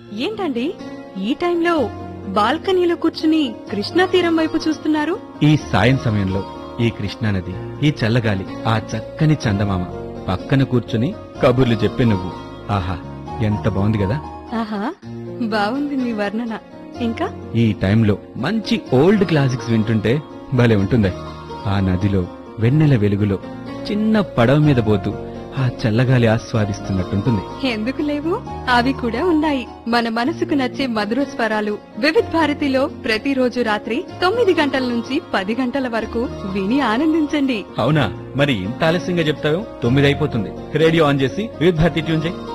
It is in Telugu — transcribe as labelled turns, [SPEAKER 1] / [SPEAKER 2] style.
[SPEAKER 1] ఏంటండి ఈ టైంలో బాల్కనీలో కూర్చుని కృష్ణా తీరం వైపు చూస్తున్నారు
[SPEAKER 2] ఈ సాయం సమయంలో ఈ కృష్ణానది ఈ చల్లగాలి ఆ చక్కని చందమామ పక్కన కూర్చుని కబుర్లు చెప్పే నువ్వు ఆహా ఎంత బాగుంది కదా
[SPEAKER 1] ఆహా బాగుంది మీ వర్ణన ఇంకా
[SPEAKER 2] ఈ టైంలో మంచి ఓల్డ్ క్లాసిక్స్ వింటుంటే భలే ఉంటుందే ఆ నదిలో వెన్నెల వెలుగులో చిన్న పడవ మీద పోతూ ఆ చల్లగాలి ఆస్వాదిస్తున్నట్టుంటుంది
[SPEAKER 1] ఎందుకు లేవు అవి కూడా ఉన్నాయి మన మనసుకు నచ్చే మధుర స్వరాలు వివిధ్ భారతిలో ప్రతిరోజు రాత్రి తొమ్మిది గంటల నుంచి పది గంటల వరకు విని ఆనందించండి
[SPEAKER 2] అవునా మరి ఇంత ఆలస్యంగా చెప్తావు తొమ్మిది అయిపోతుంది రేడియో ఆన్ చేసి వివిధ భారతి ట్యూన్ చేయి